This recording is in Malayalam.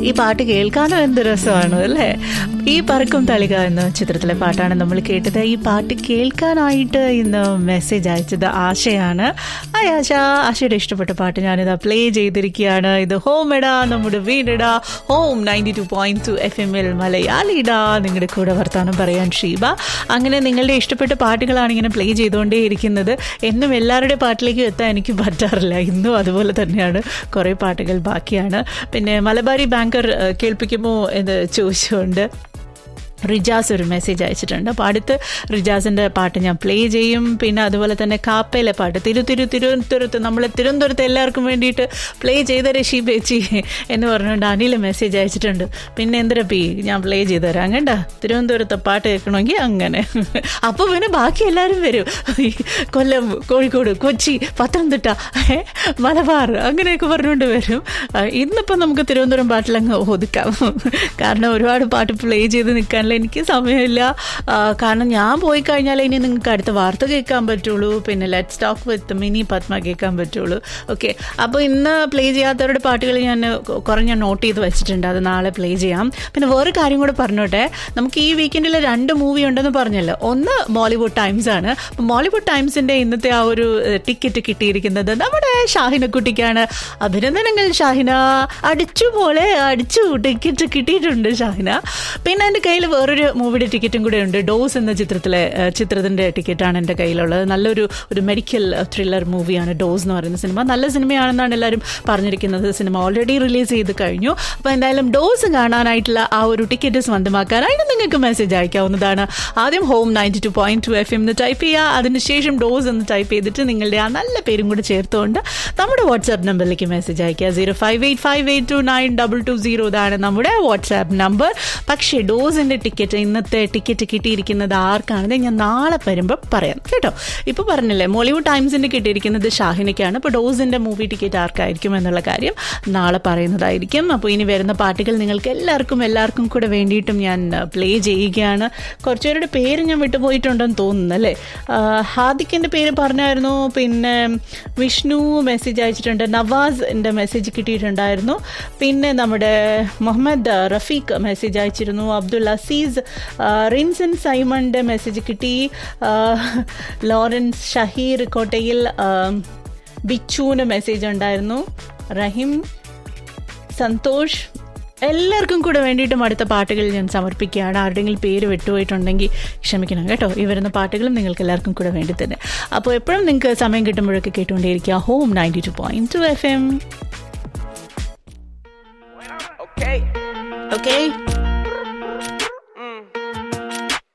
ഈ പാട്ട് കേൾക്കാനും എന്ത് രസമാണ് അല്ലേ ഈ പറക്കും തളിക എന്ന ചിത്രത്തിലെ പാട്ടാണ് നമ്മൾ കേട്ടത് ഈ പാട്ട് കേൾക്കാനായിട്ട് ഇന്ന് മെസ്സേജ് അയച്ചത് ആശയാണ് ഹായ് ആശ ആശയുടെ ഇഷ്ടപ്പെട്ട പാട്ട് ഞാനിതാ പ്ലേ ചെയ്തിരിക്കുകയാണ് ഇത് ഹോം എടാ നമ്മുടെ വീടിടാ home ninety two point two F M എൽ മലയാളിടാ നിങ്ങളുടെ കൂടെ വർത്താനം പറയാൻ ഷീബ അങ്ങനെ നിങ്ങളുടെ ഇഷ്ടപ്പെട്ട പാട്ടുകളാണ് ഇങ്ങനെ പ്ലേ ചെയ്തുകൊണ്ടേ ഇരിക്കുന്നത് എന്നും എല്ലാവരുടെ പാട്ടിലേക്കും എത്താൻ എനിക്ക് പറ്റാറില്ല ഇന്നും അതുപോലെ തന്നെയാണ് കുറേ പാട്ടുകൾ ബാക്കിയാണ് പിന്നെ മലബാരി ബാങ്കർ ഏഹ്, കേൾപ്പിക്കുമോ എന്ന് ചോദിച്ചുകൊണ്ട് റിജാസ് ഒരു മെസ്സേജ് അയച്ചിട്ടുണ്ട് അപ്പോൾ അടുത്ത് റിജാസിൻ്റെ പാട്ട് ഞാൻ പ്ലേ ചെയ്യും പിന്നെ അതുപോലെ തന്നെ കാപ്പയിലെ പാട്ട് തിരു തിരു തിരുവനന്തപുരത്ത് നമ്മൾ തിരുവനന്തപുരത്ത് എല്ലാവർക്കും വേണ്ടിയിട്ട് പ്ലേ ചെയ്ത രശി പേച്ചി എന്ന് പറഞ്ഞുകൊണ്ട് അനിൽ മെസ്സേജ് അയച്ചിട്ടുണ്ട് പിന്നെ എന്തിനപ്പി ഞാൻ പ്ലേ ചെയ്ത് തരാം കണ്ട തിരുവനന്തപുരത്തെ പാട്ട് കേൾക്കണമെങ്കിൽ അങ്ങനെ അപ്പോൾ പിന്നെ ബാക്കി എല്ലാവരും വരും ഈ കൊല്ലം കോഴിക്കോട് കൊച്ചി പത്തനംതിട്ട ഏ, മലബാർ അങ്ങനെയൊക്കെ പറഞ്ഞുകൊണ്ട് വരും ആ, ഇന്നിപ്പോൾ നമുക്ക് തിരുവനന്തപുരം പാട്ടിലങ്ങ് ഒതുക്കാം കാരണം ഒരുപാട് പാട്ട് പ്ലേ ചെയ്ത് നിൽക്കാനുള്ള എനിക്ക് സമയമില്ല ആ, കാരണം ഞാൻ പോയി കഴിഞ്ഞാൽ ഇനി നിങ്ങൾക്ക് അടുത്ത വാർത്ത കേൾക്കാൻ പറ്റുള്ളൂ പിന്നെ let's talk with Mini Padma കേൾക്കാൻ പറ്റുള്ളൂ ഓക്കെ അപ്പോൾ ഇന്ന് പ്ലേ ചെയ്യാത്തവരുടെ പാട്ടുകൾ ഞാൻ കുറേ ഞാൻ നോട്ട് ചെയ്ത് വെച്ചിട്ടുണ്ട് അത് നാളെ പ്ലേ ചെയ്യാം പിന്നെ വേറെ കാര്യം കൂടെ പറഞ്ഞോട്ടെ നമുക്ക് ഈ വീക്കെൻഡിൽ രണ്ട് മൂവി ഉണ്ടെന്ന് പറഞ്ഞല്ലോ ഒന്ന് മോളിവുഡ് ടൈംസ് ആണ് അപ്പോൾ മോളിവുഡ് ടൈംസിൻ്റെ ഇന്നത്തെ ആ ഒരു ടിക്കറ്റ് കിട്ടിയിരിക്കുന്നത് നമ്മുടെ ഷാഹിനക്കുട്ടിക്കാണ് അഭിനന്ദനങ്ങൾ ഷാഹിന അടിച്ചു പോലെ അടിച്ചു ടിക്കറ്റ് കിട്ടിയിട്ടുണ്ട് ഷാഹിന പിന്നെ എൻ്റെ കയ്യിൽ വേറൊരു മൂവിയുടെ ടിക്കറ്റും കൂടെ ഉണ്ട് ഡോസ് എന്ന ചിത്രത്തിലെ ഏഹ്, ചിത്രത്തിൻ്റെ ടിക്കറ്റാണ് എൻ്റെ കയ്യിലുള്ളത് നല്ലൊരു ഒരു മെഡിക്കൽ ത്രില്ലർ മൂവിയാണ് ഡോസ് എന്ന് പറയുന്ന സിനിമ നല്ല സിനിമയാണെന്നാണ് എല്ലാവരും പറഞ്ഞിരിക്കുന്നത് സിനിമ ഓൾറെഡി റിലീസ് ചെയ്ത് കഴിഞ്ഞു അപ്പോൾ എന്തായാലും ഡോസ് കാണാനായിട്ടുള്ള ആ ഒരു ടിക്കറ്റ് സ്വന്തമാക്കാനായിട്ട് നിങ്ങൾക്ക് മെസ്സേജ് അയക്കാവുന്നതാണ് ആദ്യം home ninety two point two F M എന്ന് ടൈപ്പ് ചെയ്യുക അതിനുശേഷം ഡോസ് എന്ന് ടൈപ്പ് ചെയ്തിട്ട് നിങ്ങളുടെ ആ നല്ല പേരും കൂടി ചേർത്തുകൊണ്ട് നമ്മുടെ വാട്സാപ്പ് നമ്പറിലേക്ക് മെസ്സേജ് അയക്കുക zero five eight five eight two nine double two zero ഇതാണ് നമ്മുടെ വാട്സാപ്പ് നമ്പർ പക്ഷേ ഡോസിൻ്റെ ടിക്കറ്റ് ഇന്നത്തെ ടിക്കറ്റ് കിട്ടിയിരിക്കുന്നത് ആർക്കാണെന്ന് ഞാൻ നാളെ വരുമ്പോൾ പറയാം കേട്ടോ ഇപ്പോൾ പറഞ്ഞില്ലേ മോളിവുഡ് ടൈംസിൻ്റെ കിട്ടിയിരിക്കുന്നത് ഷാഹിനയ്ക്കാണ് ഇപ്പോൾ ഡോസിൻ്റെ മൂവി ടിക്കറ്റ് ആർക്കായിരിക്കും എന്നുള്ള കാര്യം നാളെ പറയുന്നതായിരിക്കും അപ്പോൾ ഇനി വരുന്ന പാട്ടുകൾ നിങ്ങൾക്ക് എല്ലാവർക്കും എല്ലാവർക്കും കൂടെ വേണ്ടിയിട്ടും ഞാൻ പ്ലേ ചെയ്യുകയാണ് കുറച്ചുപേരുടെ പേര് ഞാൻ വിട്ടുപോയിട്ടുണ്ടെന്ന് തോന്നുന്നു അല്ലേ ഹാദിക്കിൻ്റെ പേര് പറഞ്ഞായിരുന്നു പിന്നെ വിഷ്ണു മെസ്സേജ് അയച്ചിട്ടുണ്ട് നവാസിൻ്റെ മെസ്സേജ് കിട്ടിയിട്ടുണ്ടായിരുന്നു പിന്നെ നമ്മുടെ മുഹമ്മദ് റഫീഖ് മെസ്സേജ് അയച്ചിരുന്നു അബ്ദുൽ അസീസ് ആ, റിൻസൻ സൈമണിൻ്റെ മെസ്സേജ് കിട്ടി ആ, ലോറൻസ് ഷഹീർ കോട്ടയിൽ ആ, ബിച്ചുവിൻ്റെ മെസ്സേജ് ഉണ്ടായിരുന്നു റഹിം സന്തോഷ് എല്ലാവർക്കും കൂടെ വേണ്ടിയിട്ടും അടുത്ത പാട്ടുകൾ ഞാൻ സമർപ്പിക്കുകയാണ് ആരുടെങ്കിലും പേര് വിട്ടുപോയിട്ടുണ്ടെങ്കിൽ ക്ഷമിക്കണം കേട്ടോ ഈ വരുന്ന പാട്ടുകളും നിങ്ങൾക്ക് എല്ലാവർക്കും കൂടെ വേണ്ടി തന്നെ അപ്പോൾ എപ്പോഴും നിങ്ങൾക്ക് സമയം കിട്ടുമ്പോഴൊക്കെ കേട്ടുകൊണ്ടേയിരിക്കുക home ninety two point two F M Okay. Okay